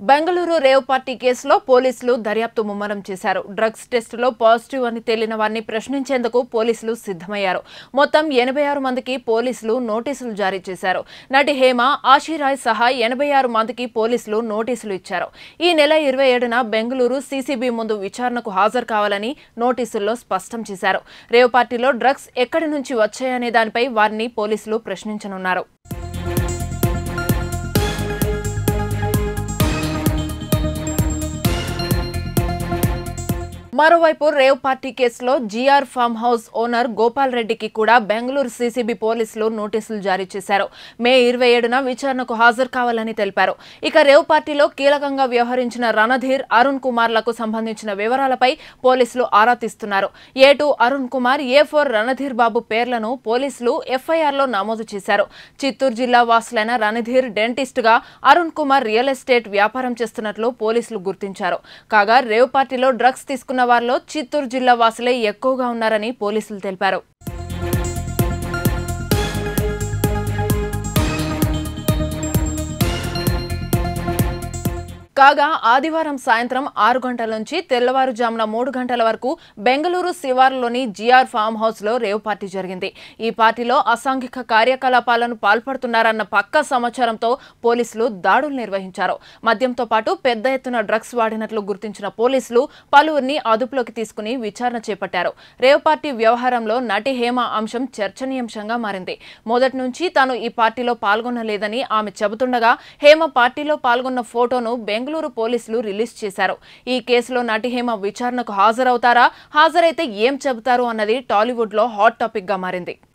Bengaluru rave party కేసులో పోలీసులు దర్యాప్తు ముమ్మరం చేశారు డ్రగ్స్ టెస్టులో పాజిటివ్ అని తేలిన వారిని ప్రశ్నించేందుకు పోలీసులు సిద్ధమయ్యారు మొత్తం ఎనభై ఆరు మందికి పోలీసులు నోటీసులు జారీ చేశారు నటి హేమ ఆశీరాయ్ సహా ఎనభై ఆరు మందికి పోలీసులు నోటీసులు ఇచ్చారు ఈ నెల ఇరవై ఏడున బెంగళూరు సీసీబీ ముందు విచారణకు హాజరు కావాలని నోటీసుల్లో స్పష్టం చేశారు రేవ్ పార్టీలో డ్రగ్స్ ఎక్కడి నుంచి వచ్చాయనే దానిపై వారిని పోలీసులు ప్రశ్నించనున్నారు మరోవైపు రేవ్ పార్టీ కేసులో GR farm house owner Gopal రెడ్డికి కూడా బెంగళూరు సీసీబీ పోలీసులు నోటీసులు జారీ చేశారు మే ఇరవై ఏడున విచారణకు హాజరు కావాలని తెలిపారు ఇక రేవ్ పార్టీలో కీలకంగా వ్యవహరించిన రణధీర్ అరుణ్ కుమార్లకు సంబంధించిన వివరాలపై పోలీసులు ఆరా తీస్తున్నారు A two Arun Kumar A four Randhir Babu పేర్లను పోలీసులు ఎఫ్ఐఆర్లో నమోదు చేశారు చిత్తూరు జిల్లా వాసులైన రణధీర్ డెంటిస్ట్ గా అరుణ్ కుమార్ రియల్ ఎస్టేట్ వ్యాపారం చేస్తున్నట్లు పోలీసులు గుర్తించారు కాగా రేవ్ పార్టీలో డ్రగ్స్ తీసుకున్న వారిలో చిత్తూరు జిల్లా వాసులే ఎక్కువగా ఉన్నారని పోలీసులు తెలిపారు కాగా ఆదివారం సాయంత్రం ఆరు గంటల నుంచి తెల్లవారుజామున మూడు గంటల వరకు బెంగళూరు శివార్లోని జిఆర్ ఫామ్ హౌస్ లో రేవ్ పార్టీ జరిగింది ఈ పార్టీలో అసాంఘిక కార్యకలాపాలను పాల్పడుతున్నారన్న పక్క సమాచారంతో పోలీసులు దాడులు నిర్వహించారు మద్యంతో పాటు పెద్ద ఎత్తున డ్రగ్స్ వాడినట్లు గుర్తించిన పోలీసులు పలువురిని అదుపులోకి తీసుకుని విచారణ చేపట్టారు రేవ్ పార్టీ వ్యవహారంలో నటి హేమ అంశం చర్చనీయాంశంగా మారింది మొదటి నుంచి తాను ఈ పార్టీలో పాల్గొనలేదని ఆమె చెబుతుండగా హేమ పార్టీలో పాల్గొన్న ఫోటోను బెంగళూరు పోలీసులు రిలీజ్ చేశారు ఈ కేసులో నటి హేమ విచారణకు హాజరవుతారా హాజరైతే ఏం చెబుతారు అన్నది టాలీవుడ్ లో హాట్ టాపిక్ గా మారింది